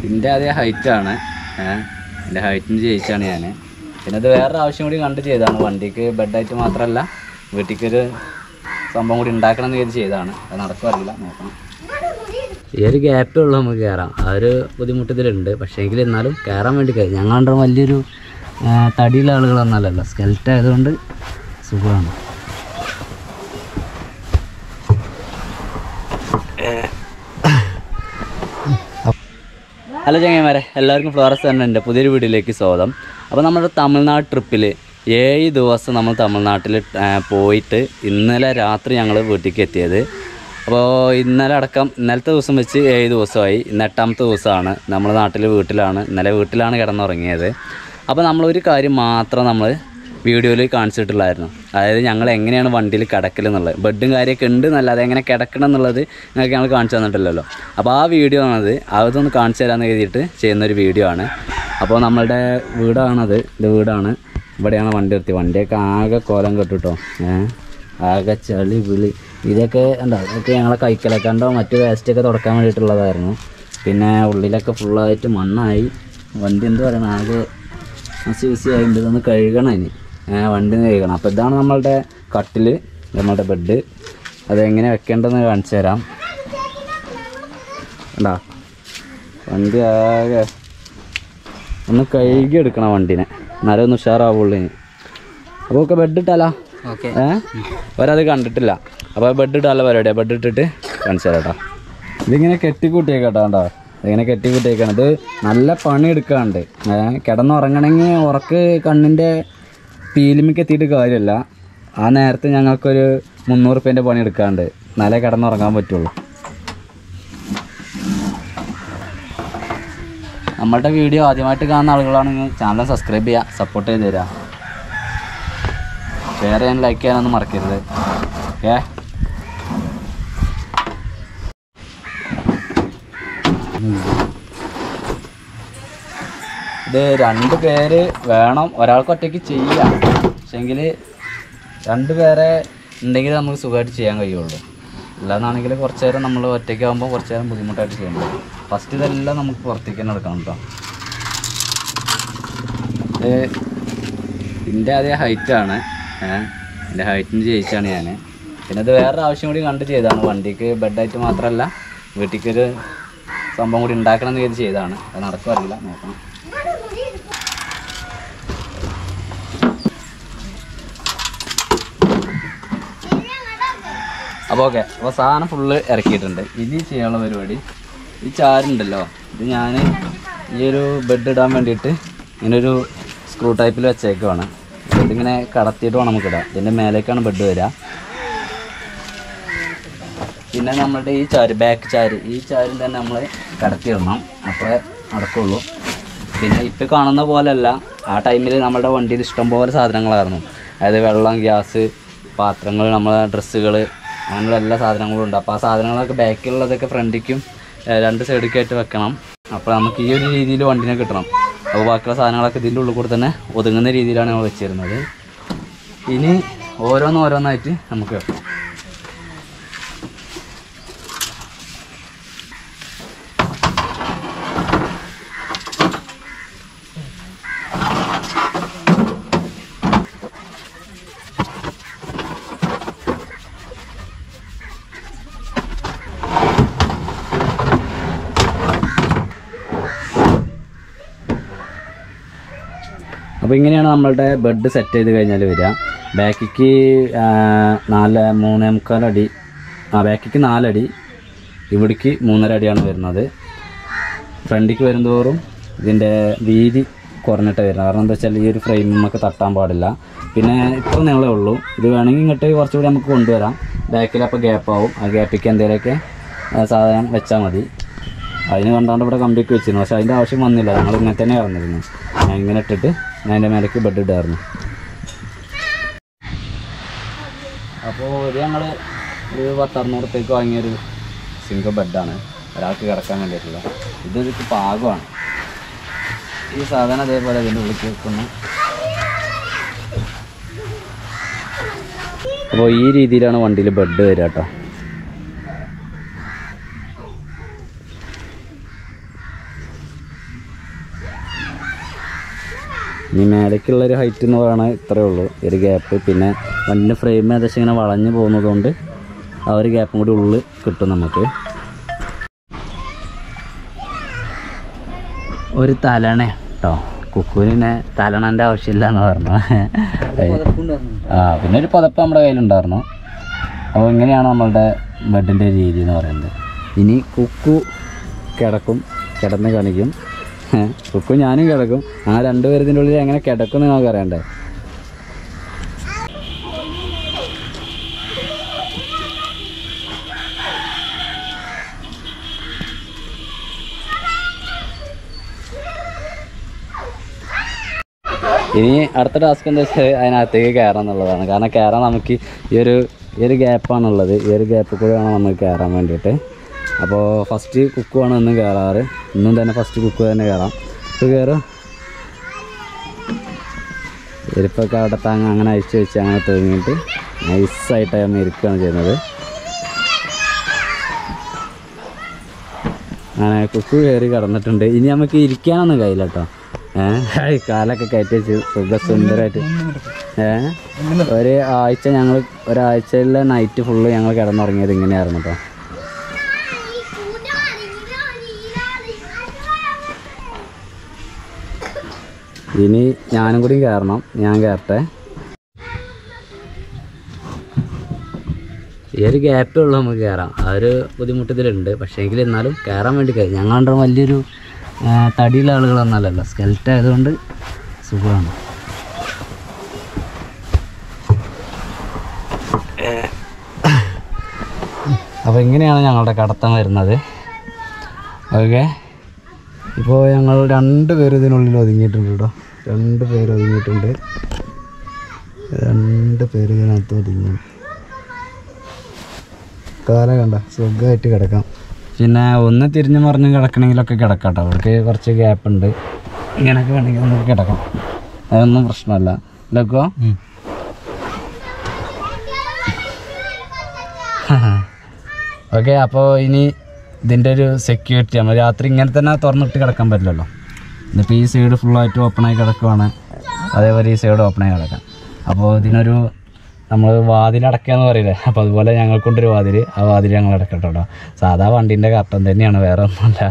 എൻ്റെ അതേ ഹൈറ്റാണ് ഏഹ് എൻ്റെ ഹൈറ്റിന് ജയിച്ചാണ് ഞാൻ പിന്നെ ഇത് വേറെ ആവശ്യം കൂടി കണ്ട് ചെയ്തതാണ് വണ്ടിക്ക് ബെഡായിട്ട് മാത്രമല്ല വീട്ടിലേക്കൊരു സംഭവം കൂടി ഉണ്ടാക്കണം എന്ന് കരുതി ചെയ്തതാണ് അത് നടക്കും അറിയില്ല നോക്കണം ഈ ഒരു ഗ്യാപ്പേ ഉള്ളൂ നമുക്ക് കയറാം ആ ഒരു ബുദ്ധിമുട്ട് ഇതിലുണ്ട് പക്ഷേ എങ്കിൽ എന്നാലും കയറാൻ വേണ്ടി കയറി ഞങ്ങളുടെ വലിയൊരു ആ, തടിയുള്ള ആളുകളൊന്നല്ലല്ലോ സ്കെൽറ്റ് ആയതുകൊണ്ട് സുഖമാണ് ഹലോ ചങ്ങന്മാരെ എല്ലാവർക്കും ഫ്ലോറസ് തന്നെ എൻ്റെ പുതിയൊരു വീഡിയോയിലേക്ക് സ്വാഗതം അപ്പോൾ നമ്മുടെ തമിഴ്നാട് ട്രിപ്പിൽ ഏഴ് ദിവസം നമ്മൾ തമിഴ്നാട്ടിൽ ആ, പോയിട്ട് ഇന്നലെ രാത്രി ഞങ്ങൾ വീട്ടിലേക്ക് എത്തിയത് അപ്പോൾ ഇന്നലെ അടക്കം ഇന്നലത്തെ ദിവസം വെച്ച് ഏഴ് ദിവസമായി ഇന്ന് എട്ടാമത്തെ ദിവസമാണ് നമ്മുടെ നാട്ടിൽ വീട്ടിലാണ് ഇന്നലെ വീട്ടിലാണ് കിടന്നുറങ്ങിയത് അപ്പോൾ നമ്മളൊരു കാര്യം മാത്രം നമ്മൾ വീഡിയോയിൽ കാണിച്ചിട്ടുള്ളായിരുന്നു അതായത് ഞങ്ങൾ എങ്ങനെയാണ് വണ്ടിയിൽ കിടക്കൽ എന്നുള്ളത് ബെഡും കാര്യമൊക്കെ ഉണ്ട് എന്നല്ലാതെ എങ്ങനെ കിടക്കണം എന്നുള്ളത് നിങ്ങൾക്ക് ഞങ്ങൾ കാണിച്ചു തന്നിട്ടില്ലല്ലോ അപ്പോൾ ആ വീഡിയോ ആണത് അതൊന്ന് കാണിച്ചു തരാമെന്ന് കരുതിയിട്ട് ചെയ്യുന്നൊരു വീഡിയോ ആണ് അപ്പോൾ നമ്മളുടെ വീടാണത് ഇത് വീടാണ് ഇവിടെയാണ് വണ്ടി നിർത്തി വണ്ടിയൊക്കെ ആകെ കോലം കെട്ടുട്ടോ ഏഹ് ആകെ ചളി വിളി ഇതൊക്കെ എന്താ ഇതൊക്കെ ഞങ്ങളെ കൈക്കലൊക്കെ കണ്ടോ മറ്റു വേസ്റ്റൊക്കെ തുടക്കാൻ വേണ്ടിയിട്ടുള്ളതായിരുന്നു പിന്നെ ഉള്ളിലൊക്കെ ഫുള്ളായിട്ട് മണ്ണായി വണ്ടി എന്ത് പറയണം ആകെ മസി വിസി ആയിട്ട് ഇതൊന്ന് കഴുകണം ഇനി ഏ, വണ്ടി ഒന്ന് കഴുകണം അപ്പോൾ ഇതാണ് നമ്മളുടെ കട്ടിൽ നമ്മളുടെ ബെഡ് അതെങ്ങനെ വെക്കേണ്ടതെന്ന് കാണിച്ചു തരാം കണ്ടാ വണ്ടി ആകെ ഒന്ന് കഴുകി എടുക്കണം വണ്ടിനെ എന്നാലേ ഒന്ന് ഉഷാറാവുള്ളൂ ഇനി അപ്പോൾ ഒക്കെ ബെഡ് ഇട്ടാലോ ഓക്കെ ഏ അവരത് കണ്ടിട്ടില്ല അപ്പോൾ ബെഡ് ഇട്ടാല പരിപാടിയാണ് ബെഡ് ഇട്ടിട്ട് കാണിച്ചു തരാം കേട്ടോ ഇതിങ്ങനെ കെട്ടിക്കൂട്ടിയേക്കാട്ടോ കേട്ടോ ഇതിങ്ങനെ കെട്ടിക്കൂട്ടിയേക്കാണ് ഇത് നല്ല പണി എടുക്കാണ്ട് ഏ കിടന്നുറങ്ങണമെങ്കിൽ ഉറക്ക് കണ്ണിൻ്റെ പീലിമിക്ക് എത്തിയിട്ട് കാര്യമില്ല ആ നേരത്തെ ഞങ്ങൾക്കൊരു മുന്നൂറ് റുപ്യേൻ്റെ പണി എടുക്കാണ്ട് എന്നാലേ കിടന്നുറങ്ങാൻ പറ്റുള്ളൂ നമ്മളുടെ വീഡിയോ ആദ്യമായിട്ട് കാണുന്ന ആളുകളാണെങ്കിൽ ചാനൽ സബ്സ്ക്രൈബ് ചെയ്യുക സപ്പോർട്ട് ചെയ്ത് തരിക ഷെയർ ചെയ്യാൻ ലൈക്ക് ചെയ്യാനൊന്നും മറക്കരുത് ഓക്കെ ഇത് രണ്ട് പേര് വേണം ഒരാൾക്ക് ഒറ്റയ്ക്ക് ചെയ്യാം പക്ഷെങ്കിൽ രണ്ട് പേരെ ഉണ്ടെങ്കിൽ നമുക്ക് സുഖമായിട്ട് ചെയ്യാൻ കഴിയുള്ളൂ അല്ലാന്നാണെങ്കിൽ കുറച്ച് നേരം നമ്മൾ ഒറ്റയ്ക്കാകുമ്പോൾ കുറച്ച് നേരം ബുദ്ധിമുട്ടായിട്ട് ചെയ്യണം ഫസ്റ്റ് ഇതെല്ലാം നമുക്ക് പുറത്തേക്ക് തന്നെ എടുക്കണം കേട്ടോ ഇത് ഇതിൻ്റെ അതേ ഹൈറ്റാണ് ഏഹ് എൻ്റെ ഹൈറ്റിന് ജയിച്ചാണ് ഞാൻ പിന്നെ ഇത് വേറെ ആവശ്യം കൂടി കണ്ട് ചെയ്തതാണ് വണ്ടിക്ക് ബെഡായിട്ട് മാത്രമല്ല വീട്ടിലേക്കൊരു സംഭവം കൂടി ഉണ്ടാക്കണം എന്ന് കരുതി ചെയ്തതാണ് അത് നടക്കും അറിയില്ല നോക്കണം അപ്പോൾ ഓക്കെ അപ്പോൾ സാധനം ഫുള്ള് ഇറക്കിയിട്ടുണ്ട് ഇനി ചെയ്യാനുള്ള പരിപാടി ഈ ചാരുണ്ടല്ലോ ഇത് ഞാൻ ഈ ഒരു ബെഡ് ഇടാൻ വേണ്ടിയിട്ട് ഇങ്ങനൊരു സ്ക്രൂ ടൈപ്പിൽ വെച്ചേക്കുവാണ് ഇതിങ്ങനെ കടത്തിയിട്ട് വേണം നമുക്ക് ഇടാം ഇതിൻ്റെ മേലേക്കാണ് ബെഡ് വരിക പിന്നെ നമ്മളുടെ ഈ ചാര് ബാക്ക് ചാര് ഈ ചാരും തന്നെ നമ്മൾ കടത്തിയിടണം അപ്പോഴേ നടക്കുള്ളൂ പിന്നെ ഇപ്പോൾ കാണുന്ന പോലെയല്ല ആ ടൈമിൽ നമ്മുടെ വണ്ടിയിൽ ഇഷ്ടംപോലെ സാധനങ്ങളായിരുന്നു അതായത് വെള്ളം ഗ്യാസ് പാത്രങ്ങൾ നമ്മളെ ഡ്രസ്സുകൾ അങ്ങനെയുള്ള എല്ലാ സാധനങ്ങളും ഉണ്ട് അപ്പോൾ ആ സാധനങ്ങളൊക്കെ ബാക്കിലുള്ളതൊക്കെ ഫ്രണ്ടിക്കും ഏഹ്, രണ്ട് സൈഡിലേക്കായിട്ട് വെക്കണം അപ്പോൾ നമുക്ക് ഈ ഒരു രീതിയിൽ വണ്ടിനെ കിട്ടണം അപ്പോൾ ബാക്കിയുള്ള സാധനങ്ങളൊക്കെ ഇതിൻ്റെ ഉള്ളിൽ കൂടെ തന്നെ ഒതുങ്ങുന്ന രീതിയിലാണ് നമ്മൾ വെച്ചിരുന്നത് ഇനി ഓരോന്നോരോന്നായിട്ട് നമുക്ക് വെക്കാം അപ്പോൾ ഇങ്ങനെയാണ് നമ്മളുടെ ബെഡ് സെറ്റ് ചെയ്ത് കഴിഞ്ഞാൽ വരിക ബാക്കിക്ക് നാല് മൂന്നേ മുക്കാലടി ആ ബാക്കിക്ക് നാലടി ഇവിടേക്ക് മൂന്നര അടിയാണ് വരുന്നത് ഫ്രണ്ടിക്ക് വരുന്തോറും ഇതിൻ്റെ വീതി കുറഞ്ഞിട്ട് വരുന്നത് കാരണം എന്താ വെച്ചാൽ ഈ ഒരു ഫ്രെയിമൊക്കെ തട്ടാൻ പാടില്ല പിന്നെ ഇത്ര നീളമേ ഉള്ളൂ ഇത് വേണമെങ്കിൽ ഇങ്ങോട്ട് കുറച്ചുകൂടി നമുക്ക് കൊണ്ടുവരാം ബാക്കിൽ അപ്പോൾ ഗ്യാപ്പാവും ആ ഗ്യാപ്പിക്ക് എന്തെങ്കിലുമൊക്കെ ആ, സാധനം വെച്ചാൽ മതി അതിന് കണ്ടാണ്ട് ഇവിടെ കമ്പിയൊക്കെ വെച്ചിരുന്നു പക്ഷെ അതിൻ്റെ ആവശ്യം വന്നില്ല ഞങ്ങൾ ഇങ്ങനെ തന്നെ ഇറന്നിരുന്നു ഞാൻ ഇങ്ങനെ ഇട്ടിട്ട് ഞാൻ അതിൻ്റെ മേലേക്ക് ബെഡ് ഇടായിരുന്നു അപ്പോൾ ഇത് ഞങ്ങൾ ഒരു പത്തറുന്നൂറത്തേക്ക് വാങ്ങിയൊരു സിംഗിൾ ബെഡാണ് ഒരാൾക്ക് കിടക്കാൻ വേണ്ടിയിട്ടുള്ള ഇത് ഇതിക്ക് പാകമാണ് ഈ സാധനം അതേപോലെ അതിൻ്റെ ഉള്ളിൽ വെക്കുന്നു അപ്പോൾ ഈ രീതിയിലാണ് വണ്ടിയിൽ ബെഡ് വരിക കേട്ടോ ഇനി മേലേക്കുള്ളൊരു ഹൈറ്റ് എന്ന് പറയുന്നത് ഇത്രയേ ഉള്ളൂ ഈ ഒരു ഗ്യാപ്പ് പിന്നെ വണ്ടിൻ്റെ ഫ്രെയിം ഏകദേശം ഇങ്ങനെ വളഞ്ഞു പോകുന്നതുകൊണ്ട് ആ ഒരു ഗ്യാപ്പും കൂടി ഉള്ളിൽ കിട്ടും നമുക്ക് ഒരു തലണ കേട്ടോ കുക്കുവിനെ തലണൻ്റെ ആവശ്യമില്ല എന്ന് പറഞ്ഞു ആ പിന്നെ ഒരു പുതപ്പ് നമ്മുടെ കയ്യിലുണ്ടായിരുന്നു അപ്പോൾ ഇങ്ങനെയാണ് നമ്മളുടെ ബെഡിൻ്റെ രീതി എന്ന് പറയുന്നത് ഇനി കുക്കു കിടക്കും കിടന്ന് കാണിക്കും കുക്കു ഞാനും കിടക്കും ആ രണ്ടുപേരത്തിൻ്റെ ഉള്ളിൽ എങ്ങനെ കിടക്കും എന്ന് നമുക്ക് അറിയണ്ടേ ഇനി അടുത്ത ടാസ്ക് എന്താ വെച്ചാൽ അതിനകത്തേക്ക് കയറാൻ എന്നുള്ളതാണ് കാരണം കയറാൻ നമുക്ക് ഈ ഒരു ഈ ഒരു ഗ്യാപ്പാണുള്ളത് ഈ ഒരു ഗ്യാപ്പിൽ കൂടെ വേണം നമുക്ക് കയറാൻ വേണ്ടിയിട്ട് അപ്പോൾ ഫസ്റ്റ് കുക്കുവാണ് ഇന്നും കയറാറ് ഇന്നും തന്നെ ഫസ്റ്റ് കുക്ക് തന്നെ കയറാം ഇപ്പോൾ കയറും ഇരിപ്പൊക്കെ അവിടെ താങ്ങ അങ്ങനെ അഴിച്ച് വെച്ച് അങ്ങനെ തൂങ്ങിയിട്ട് നൈസായിട്ട് അമ്മ ഇരിക്കുകയാണ് ചെയ്യുന്നത് അങ്ങനെ കുക്കു കയറി കിടന്നിട്ടുണ്ട് ഇനി നമുക്ക് ഇരിക്കാനൊന്നും കഴിയില്ല കേട്ടോ ഏഹ് കാലൊക്കെ കയറ്റി വെച്ച് സുഖ സുന്ദരമായിട്ട് ഏഹ് ഒരു ആഴ്ച ഞങ്ങൾ ഒരാഴ്ചയിലെ നൈറ്റ് ഫുള്ള് ഞങ്ങൾ കിടന്നുറങ്ങിയത് ഇങ്ങനെയായിരുന്നു കേട്ടോ ഇനി ഞാനും കൂടി കയറണം ഞാൻ കയറട്ടെ ഈ ഒരു ഗ്യാപ്പേ ഉള്ളൂ നമുക്ക് കയറാം ആ ഒരു ബുദ്ധിമുട്ട് ഇതിലുണ്ട് പക്ഷേ എങ്കിൽ എന്നാലും കയറാൻ വേണ്ടി കയറി ഞങ്ങളുടെ വലിയൊരു ആ, തടിയുള്ള ആളുകളൊന്നല്ലല്ലോ സ്കെൽറ്റ് ആയതുകൊണ്ട് സുഖമാണ് അപ്പോൾ ഇങ്ങനെയാണ് ഞങ്ങളുടെ കടത്തം വരുന്നത് ഓക്കെ ഇപ്പോൾ ഞങ്ങൾ രണ്ട് പേര് ഇതിനുള്ളിൽ ഒതുങ്ങിയിട്ടുണ്ട് കേട്ടോ രണ്ട് പേര് ഒതുങ്ങിയിട്ടുണ്ട് രണ്ട് പേര് ഇതിനകത്ത് ഒതുങ്ങി കാല കണ്ട സുഖമായിട്ട് കിടക്കാം പിന്നെ ഒന്ന് തിരിഞ്ഞു മറിഞ്ഞ് കിടക്കണമെങ്കിലൊക്കെ കിടക്കാം കേട്ടോ അവർക്ക് കുറച്ച് ഗ്യാപ്പ് ഉണ്ട് ഇങ്ങനെയൊക്കെ വേണമെങ്കിൽ നമുക്ക് കിടക്കാം അതൊന്നും പ്രശ്നമല്ല ലക്കോ ഓക്കെ അപ്പോൾ ഇനി ഇതിൻ്റെ ഒരു സെക്യൂരിറ്റി നമ്മൾ രാത്രി ഇങ്ങനെ തന്നെ തുറന്നിട്ട് കിടക്കാൻ പറ്റില്ലല്ലോ ഇതിപ്പോൾ ഈ സൈഡ് ഫുള്ളായിട്ട് ഓപ്പണായി കിടക്കുവാണ് അതേപോലെ ഈ സൈഡ് ഓപ്പണായി കിടക്കാം അപ്പോൾ ഇതിനൊരു നമ്മൾ വാതിലടക്കുക എന്ന് പറയില്ലേ അപ്പോൾ അതുപോലെ ഞങ്ങൾക്കൊണ്ടൊരു വാതിൽ ആ വാതിൽ ഞങ്ങൾ അടക്കട്ടോ കേട്ടോ സാധാ വണ്ടീൻ്റെ കർട്ടൻ തന്നെയാണ് വേറെ ഒന്നുമല്ല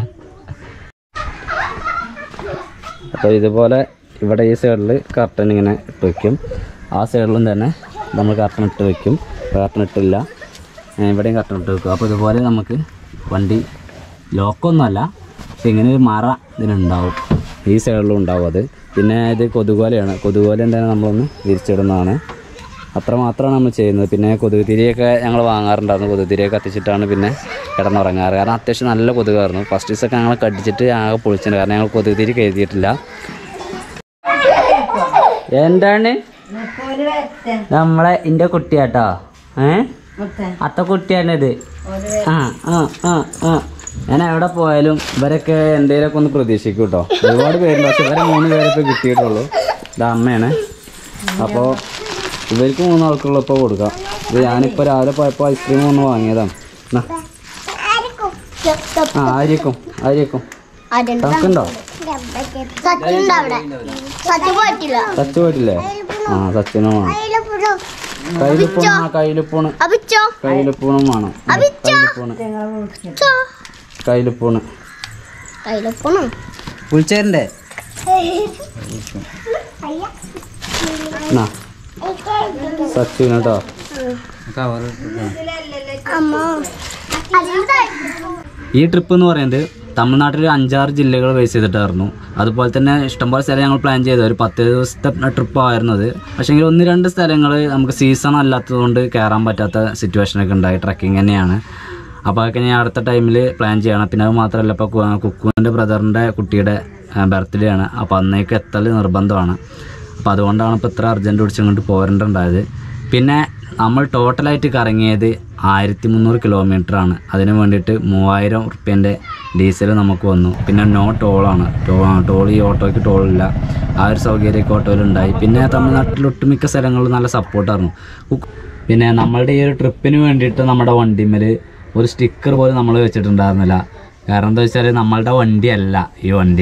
അപ്പോൾ ഇതുപോലെ ഇവിടെ ഈ സൈഡിൽ കർട്ടൻ ഇങ്ങനെ ഇട്ട് വയ്ക്കും ആ സൈഡിലും തന്നെ നമ്മൾ കർട്ടൻ ഇട്ട് വയ്ക്കും കർട്ടൻ ഇട്ടില്ല ഏ, ഇവിടെയും കർട്ടൻ ഇട്ട് വെക്കും അപ്പോൾ ഇതുപോലെ നമുക്ക് വണ്ടി ലോക്കൊന്നുമല്ല പക്ഷെ ഇങ്ങനെ ഒരു മറ ഇതിനുണ്ടാവും ഈ സൈഡിലും ഉണ്ടാവും അത് പിന്നെ ഇത് കൊതുകോലയാണ് കൊതുകോല തന്നെ നമ്മളൊന്ന് വിരിച്ചിടുന്നതാണ് അത്ര മാത്രമാണ് നമ്മൾ ചെയ്യുന്നത് പിന്നെ കൊതുക് തിരിയൊക്കെ ഞങ്ങൾ വാങ്ങാറുണ്ടായിരുന്നു കൊതുക് തിരിയൊക്കെ കത്തിച്ചിട്ടാണ് പിന്നെ കിടന്നുറങ്ങാറ് കാരണം അത്യാവശ്യം നല്ല കൊതുകായിരുന്നു ഫസ്റ്റ് ദിവസമൊക്കെ ഞങ്ങൾ കടിച്ചിട്ട് ആകെ പൊളിച്ചിട്ടുണ്ട് കാരണം ഞങ്ങൾ കൊതുക് തിരി കരുതിയിട്ടില്ല എന്താണ് നമ്മളെ എൻ്റെ കുട്ടിയാട്ടോ ഏ അത്ത കുട്ടിയാണിത് ആ ആ ആ ആ ഞാൻ എവിടെ പോയാലും ഇവരൊക്കെ എന്തെങ്കിലുമൊക്കെ ഒന്ന് പ്രതീക്ഷിക്കും കേട്ടോ ഒരുപാട് പേരുണ്ട് പക്ഷെ ഇവരെ മൂന്ന് പേരെ ഇപ്പോൾ കിട്ടിയിട്ടുള്ളൂ ഇത് അമ്മയാണ് അപ്പോൾ ഇവർക്ക് മൂന്നാൾക്കുള്ള ഇപ്പോൾ കൊടുക്കാം ഇത് ഞാനിപ്പോൾ രാവിലെ പോയപ്പോൾ ഐസ്ക്രീം ഒന്ന് വാങ്ങിയതാണ് എന്നാ. ആ ആയിരിക്കും ആയിരിക്കും തണുക്കുണ്ടോ സച്ചിനുണ്ട് അവിടെ സച്ചു പോയിട്ടില്ല സച്ച് പോയിട്ടില്ലേ ആ സച്ചിനും വേണം കയ്യിലുപ്പൂണ് ആ കയ്യിലുപ്പൂണ് അപിച്ചോ കയ്യിലുപ്പൂണും വേണം ആ, കയ്യിലുപ്പൂണ് കയ്യിലുപ്പൂണ് കയ്യിലൊപ്പണോ വിളിച്ചേരണ്ടേ എന്നാ സച്ചിന് കേട്ടോ അമ്മ ഈ ട്രിപ്പ് എന്ന് പറയുന്നത് തമിഴ്നാട്ടിൽ ഒരു അഞ്ചാറ് ജില്ലകൾ ബേസ് ചെയ്തിട്ടായിരുന്നു അതുപോലെ തന്നെ ഇഷ്ടംപോലെ സ്ഥലം ഞങ്ങൾ പ്ലാൻ ചെയ്തത് ഒരു പത്ത് ദിവസത്തെ ട്രിപ്പ് ആയിരുന്നത് പക്ഷേങ്കിൽ ഒന്ന് രണ്ട് സ്ഥലങ്ങൾ നമുക്ക് സീസൺ അല്ലാത്തതുകൊണ്ട് കയറാൻ പറ്റാത്ത സിറ്റുവേഷനൊക്കെ ഉണ്ടായി ട്രക്കിംഗ് തന്നെയാണ് അപ്പോൾ അതൊക്കെ ഞാൻ അടുത്ത ടൈമിൽ പ്ലാൻ ചെയ്യണം പിന്നെ അത് മാത്രമല്ല ഇപ്പോൾ കുക്കുവിൻ്റെ ബ്രദറിൻ്റെ കുട്ടിയുടെ ബർത്ത്ഡേ ആണ് അപ്പോൾ അന്നേക്ക് എത്തൽ നിർബന്ധമാണ് അപ്പോൾ അതുകൊണ്ടാണ് ഇപ്പോൾ ഇത്ര അർജൻറ്റ് പിടിച്ചിങ്ങോട്ട് പോരേണ്ടതുണ്ടായത് പിന്നെ നമ്മൾ ടോട്ടലായിട്ട് കറങ്ങിയത് ആയിരത്തി മുന്നൂറ് കിലോമീറ്റർ ആണ് അതിന് വേണ്ടിയിട്ട് മൂവായിരം റുപ്യൻ്റെ ഡീസൽ നമുക്ക് വന്നു പിന്നെ നോ ടോളാണ് ടോ ടോൾ ഈ ഓട്ടോയ്ക്ക് ടോളില്ല ആ ഒരു സൗകര്യമൊക്കെ ഓട്ടോയിലുണ്ടായി പിന്നെ തമിഴ്നാട്ടിൽ ഒട്ടുമിക്ക സ്ഥലങ്ങളിലും നല്ല സപ്പോർട്ടായിരുന്നു ഉക്ക്- പിന്നെ നമ്മളുടെ ഈ ഒരു ട്രിപ്പിന് വേണ്ടിയിട്ട് നമ്മുടെ വണ്ടിമേൽ ഒരു സ്റ്റിക്കർ പോലും നമ്മൾ വെച്ചിട്ടുണ്ടായിരുന്നില്ല കാരണം എന്താ വെച്ചാൽ നമ്മളുടെ വണ്ടിയല്ല ഈ വണ്ടി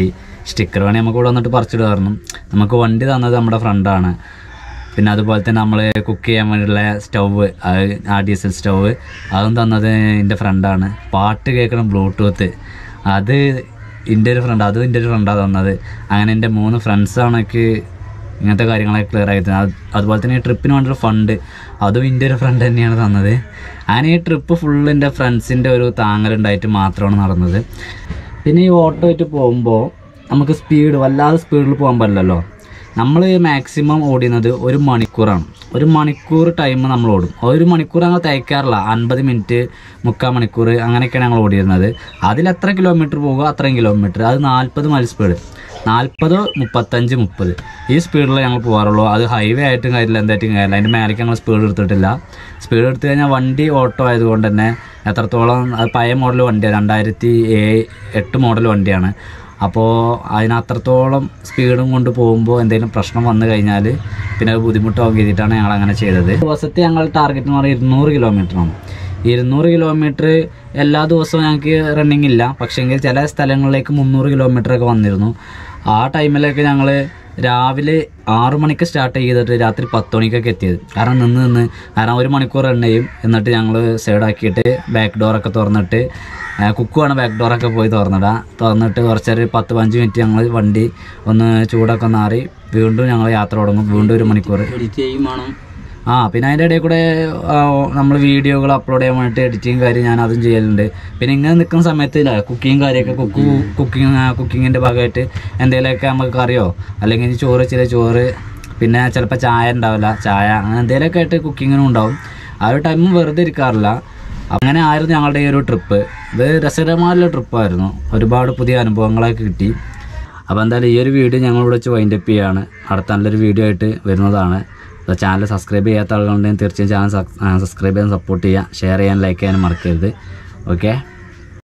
സ്റ്റിക്കർ വേണമെങ്കിൽ നമുക്ക് ഇവിടെ വന്നിട്ട് പറിച്ചിടുമായിരുന്നു നമുക്ക് വണ്ടി തന്നത് നമ്മുടെ ഫ്രണ്ടാണ് പിന്നെ അതുപോലെ തന്നെ നമ്മൾ കുക്ക് ചെയ്യാൻ വേണ്ടിയുള്ള സ്റ്റൗവ് അത് ആ ഡീസൽ സ്റ്റൗവ് അതും തന്നത് എൻ്റെ ഫ്രണ്ടാണ് പാട്ട് കേൾക്കണം ബ്ലൂടൂത്ത് അത് എൻ്റെ ഒരു ഫ്രണ്ട് അതും എൻ്റെ ഒരു ഫ്രണ്ടാണ് തന്നത് അങ്ങനെ എൻ്റെ മൂന്ന് ഫ്രണ്ട്സാണ് എനിക്ക് ഇങ്ങനത്തെ കാര്യങ്ങളൊക്കെ ക്ലിയർ ആയി തന്നത് അത് അതുപോലെ തന്നെ ഈ ട്രിപ്പിന് വേണ്ടിയുള്ള ഫണ്ട് അതും എൻ്റെ ഒരു ഫ്രണ്ട് തന്നെയാണ് തന്നത് അങ്ങനെ ഈ ട്രിപ്പ് ഫുള്ള് എൻ്റെ ഫ്രണ്ട്സിൻ്റെ ഒരു താങ്ങലുണ്ടായിട്ട് മാത്രമാണ് നടന്നത് പിന്നെ ഈ ഓട്ടോ ആയിട്ട് പോകുമ്പോൾ നമുക്ക് സ്പീഡ് വല്ലാതെ സ്പീഡിൽ പോകാൻ പറ്റില്ലല്ലോ നമ്മൾ മാക്സിമം ഓടുന്നത് ഒരു മണിക്കൂറാണ് ഒരു മണിക്കൂർ ടൈം നമ്മൾ ഓടും ഒരു മണിക്കൂർ ഞങ്ങൾ തയ്ക്കാറില്ല അൻപത് മിനിറ്റ് മുക്കാൽ മണിക്കൂർ അങ്ങനെയൊക്കെയാണ് ഞങ്ങൾ ഓടിയിരുന്നത് അതിൽ എത്ര കിലോമീറ്റർ പോകുക അത്രയും കിലോമീറ്റർ അത് നാൽപ്പത് മൈൽ സ്പീഡ് നാൽപ്പത് മുപ്പത്തഞ്ച് മുപ്പത് ഈ സ്പീഡിൽ ഞങ്ങൾ പോകാറുള്ളൂ അത് ഹൈവേ ആയിട്ടും കാര്യമില്ല എന്തായിട്ടും കാര്യമില്ല അതിൻ്റെ മേലേക്ക് ഞങ്ങൾ സ്പീഡ് എടുത്തിട്ടില്ല സ്പീഡ് എടുത്തു കഴിഞ്ഞാൽ വണ്ടി ഓട്ടോ ആയതുകൊണ്ട് തന്നെ എത്രത്തോളം അത് പഴയ മോഡൽ വണ്ടിയാണ് രണ്ടായിരത്തി ഏഴ് എട്ട് മോഡൽ വണ്ടിയാണ് അപ്പോൾ അതിന് അത്രത്തോളം സ്പീഡും കൊണ്ട് പോകുമ്പോൾ എന്തെങ്കിലും പ്രശ്നം വന്നു കഴിഞ്ഞാൽ പിന്നെ അത് ബുദ്ധിമുട്ടാവും കരുതിയിട്ടാണ് ഞങ്ങൾ അങ്ങനെ ചെയ്തത് ദിവസത്തെ ഞങ്ങൾ ടാർഗറ്റ് എന്ന് പറയുന്നത് ഇരുന്നൂറ് കിലോമീറ്ററാണ് ഇരുന്നൂറ് കിലോമീറ്റർ എല്ലാ ദിവസവും ഞങ്ങൾക്ക് റണ്ണിങ് ഇല്ല പക്ഷേങ്കിൽ ചില സ്ഥലങ്ങളിലേക്ക് മുന്നൂറ് കിലോമീറ്റർ ഒക്കെ വന്നിരുന്നു ആ ടൈമിലൊക്കെ ഞങ്ങൾ രാവിലെ ആറു മണിക്ക് സ്റ്റാർട്ട് ചെയ്തിട്ട് രാത്രി പത്ത് മണിക്കൊക്കെ എത്തിയത് കാരണം നിന്ന് നിന്ന് കാരണം ഒരു മണിക്കൂർ റൺ ചെയ്യും എന്നിട്ട് ഞങ്ങൾ സൈഡാക്കിയിട്ട് ബാക്ക് ഡോറൊക്കെ തുറന്നിട്ട് കുക്കുവാണ് ബാക്ക് ഡോറൊക്കെ പോയി തുറന്നിടുക തുറന്നിട്ട് കുറച്ചൊരു പത്ത് പതിനഞ്ച് മിനിറ്റ് ഞങ്ങൾ വണ്ടി ഒന്ന് ചൂടൊക്കെ ഒന്ന് മാറി വീണ്ടും ഞങ്ങൾ യാത്ര തുടങ്ങും വീണ്ടും ഒരു മണിക്കൂർ എഡിറ്റ് ചെയ്യും വേണം ആ പിന്നെ അതിൻ്റെ ഇടയിൽ കൂടെ നമ്മൾ വീഡിയോകൾ അപ്ലോഡ് ചെയ്യാൻ വേണ്ടിയിട്ട് എഡിറ്റിങ് കാര്യം ഞാൻ അതും ചെയ്യലുണ്ട് പിന്നെ ഇങ്ങനെ നിൽക്കുന്ന സമയത്ത് ഇല്ല കുക്കിങ് കാര്യമൊക്കെ കുക്ക് കുക്കിങ് കുക്കിങ്ങിൻ്റെ ഭാഗമായിട്ട് എന്തെങ്കിലുമൊക്കെ നമുക്ക് കറിയോ അല്ലെങ്കിൽ ഇനി ചോറ് വെച്ചില്ല ചോറ് പിന്നെ ചിലപ്പോൾ ചായ ഉണ്ടാവില്ല ചായ അങ്ങനെ എന്തെങ്കിലുമൊക്കെ ആയിട്ട് കുക്കിങ്ങിനും ഉണ്ടാവും ആ ഒരു ടൈമും വെറുതെ ഇരിക്കാറില്ല അങ്ങനെ ആയിരുന്നു ഞങ്ങളുടെ ഈ ഒരു ട്രിപ്പ് ഇത് രസകരമായുള്ള ട്രിപ്പായിരുന്നു ഒരുപാട് പുതിയ അനുഭവങ്ങളൊക്കെ കിട്ടി അപ്പോൾ എന്തായാലും ഈ ഒരു വീഡിയോ ഞങ്ങളിവിടെ വെച്ച് വൈൻഡപ്പ് ചെയ്യാണ് അടുത്ത നല്ലൊരു വീഡിയോ ആയിട്ട് വരുന്നതാണ് അപ്പോൾ ചാനൽ സബ്സ്ക്രൈബ് ചെയ്യാത്ത ആളുകളുണ്ടെങ്കിൽ തീർച്ചയായും ചാനൽ സബ്സ്ക്രൈബ് ചെയ്യാൻ സപ്പോർട്ട് ചെയ്യുക ഷെയർ ചെയ്യാൻ ലൈക്ക് ചെയ്യാനും മറക്കരുത് ഓക്കെ